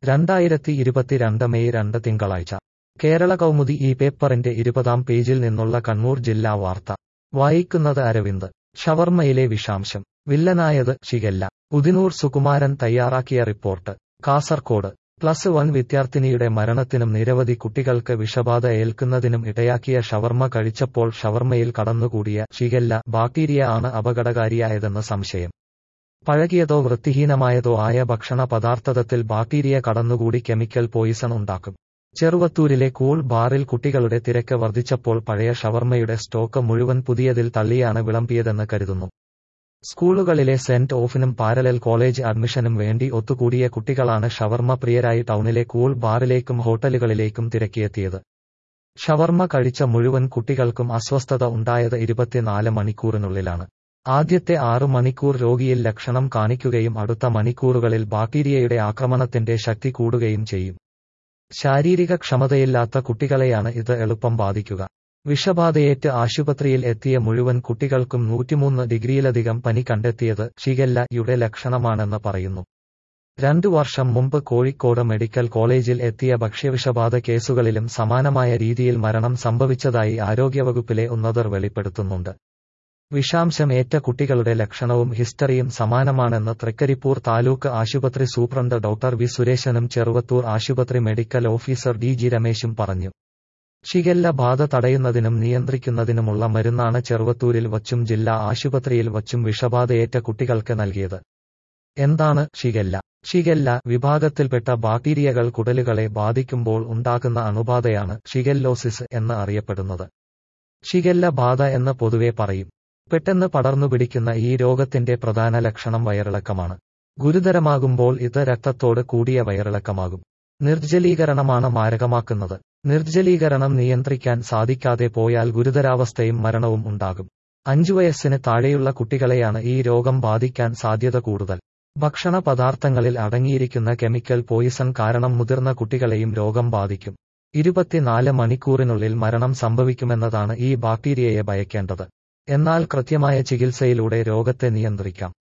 രണ്ടായിരത്തി ഇരുപത്തിരണ്ട് മെയ് രണ്ട് തിങ്കളാഴ്ച കേരള കൗമുദി ഈ പേപ്പറിന്റെ ഇരുപതാം പേജിൽ നിന്നുള്ള കണ്ണൂർ ജില്ലാ വാർത്ത വായിക്കുന്നത് അരവിന്ദ് ഷവർമ്മയിലെ വിഷാംശം വില്ലനായത് ഷിഗല്ല ഉദിനൂർ സുകുമാരൻ തയ്യാറാക്കിയ റിപ്പോർട്ട് കാസർകോട് പ്ലസ് വൺ വിദ്യാർത്ഥിനിയുടെ മരണത്തിനും നിരവധി കുട്ടികൾക്ക് വിഷബാധ ഏൽക്കുന്നതിനും ഇടയാക്കിയ ഷവർമ്മ കഴിച്ചപ്പോൾ ഷവർമ്മയിൽ കടന്നുകൂടിയ ഷിഗല്ല ബാക്ടീരിയ ആണ് അപകടകാരിയായതെന്ന് സംശയം പഴകിയതോ വൃത്തിഹീനമായതോ ആയ ഭക്ഷണ പദാർത്ഥത്തിൽ ബാക്ടീരിയ കടന്നുകൂടി കെമിക്കൽ പോയിസൺ ഉണ്ടാക്കും ചെറുവത്തൂരിലെ കൂൾ ബാറിൽ കുട്ടികളുടെ തിരക്ക് വർദ്ധിച്ചപ്പോൾ പഴയ ഷവർമ്മയുടെ സ്റ്റോക്ക് മുഴുവൻ പുതിയതിൽ തള്ളിയാണ് വിളമ്പിയതെന്ന് കരുതുന്നു സ്കൂളുകളിലെ സെന്റ് ഓഫിനും പാരലൽ കോളേജ് അഡ്മിഷനും വേണ്ടി ഒത്തുകൂടിയ കുട്ടികളാണ് ഷവർമ്മ പ്രിയരായി ടൗണിലെ കൂൾ ബാറിലേക്കും ഹോട്ടലുകളിലേക്കും തിരക്കിയെത്തിയത് ഷവർമ്മ കഴിച്ച മുഴുവൻ കുട്ടികൾക്കും അസ്വസ്ഥത ഉണ്ടായത് ഇരുപത്തിനാല് മണിക്കൂറിനുള്ളിലാണ് ആദ്യത്തെ ആറു മണിക്കൂർ രോഗിയിൽ ലക്ഷണം കാണിക്കുകയും അടുത്ത മണിക്കൂറുകളിൽ ബാക്ടീരിയയുടെ ആക്രമണത്തിന്റെ ശക്തി കൂടുകയും ചെയ്യും ശാരീരിക ക്ഷമതയില്ലാത്ത കുട്ടികളെയാണ് ഇത് എളുപ്പം ബാധിക്കുക വിഷബാധയേറ്റ് ആശുപത്രിയിൽ എത്തിയ മുഴുവൻ കുട്ടികൾക്കും നൂറ്റിമൂന്ന് ഡിഗ്രിയിലധികം പനി കണ്ടെത്തിയത് ഷിഗല്ല യുടെ ലക്ഷണമാണെന്ന് പറയുന്നു രണ്ടു വർഷം മുമ്പ് കോഴിക്കോട് മെഡിക്കൽ കോളേജിൽ എത്തിയ ഭക്ഷ്യവിഷബാധ കേസുകളിലും സമാനമായ രീതിയിൽ മരണം സംഭവിച്ചതായി ആരോഗ്യവകുപ്പിലെ ഉന്നതർ വെളിപ്പെടുത്തുന്നുണ്ട് വിഷാംശം ഏറ്റ കുട്ടികളുടെ ലക്ഷണവും ഹിസ്റ്ററിയും സമാനമാണെന്ന് തൃക്കരിപ്പൂർ താലൂക്ക് ആശുപത്രി സൂപ്രണ്ട് ഡോക്ടർ വി സുരേശനും ചെറുവത്തൂർ ആശുപത്രി മെഡിക്കൽ ഓഫീസർ ഡി ജി രമേശും പറഞ്ഞു ഷിഗല്ല ബാധ തടയുന്നതിനും നിയന്ത്രിക്കുന്നതിനുമുള്ള മരുന്നാണ് ചെറുവത്തൂരിൽ വച്ചും ജില്ലാ ആശുപത്രിയിൽ വച്ചും വിഷബാധയേറ്റ കുട്ടികൾക്ക് നൽകിയത് എന്താണ് ഷിഗല്ല ഷിഗല്ല വിഭാഗത്തിൽപ്പെട്ട ബാക്ടീരിയകൾ കുടലുകളെ ബാധിക്കുമ്പോൾ ഉണ്ടാകുന്ന അണുബാധയാണ് ഷിഗല്ലോസിസ് എന്ന് അറിയപ്പെടുന്നത് ഷിഗല്ല ബാധ എന്ന് പൊതുവെ പറയും പെട്ടെന്ന് പടർന്നു പിടിക്കുന്ന ഈ രോഗത്തിന്റെ പ്രധാന ലക്ഷണം വയറിളക്കമാണ് ഗുരുതരമാകുമ്പോൾ ഇത് രക്തത്തോട് കൂടിയ വയറിളക്കമാകും നിർജ്ജലീകരണമാണ് മാരകമാക്കുന്നത് നിർജ്ജലീകരണം നിയന്ത്രിക്കാൻ സാധിക്കാതെ പോയാൽ ഗുരുതരാവസ്ഥയും മരണവും ഉണ്ടാകും അഞ്ചു വയസ്സിന് താഴെയുള്ള കുട്ടികളെയാണ് ഈ രോഗം ബാധിക്കാൻ സാധ്യത കൂടുതൽ ഭക്ഷണ പദാർത്ഥങ്ങളിൽ അടങ്ങിയിരിക്കുന്ന കെമിക്കൽ പോയിസൺ കാരണം മുതിർന്ന കുട്ടികളെയും രോഗം ബാധിക്കും ഇരുപത്തിനാല് മണിക്കൂറിനുള്ളിൽ മരണം സംഭവിക്കുമെന്നതാണ് ഈ ബാക്ടീരിയയെ ഭയക്കേണ്ടത് എന്നാൽ കൃത്യമായ ചികിത്സയിലൂടെ രോഗത്തെ നിയന്ത്രിക്കാം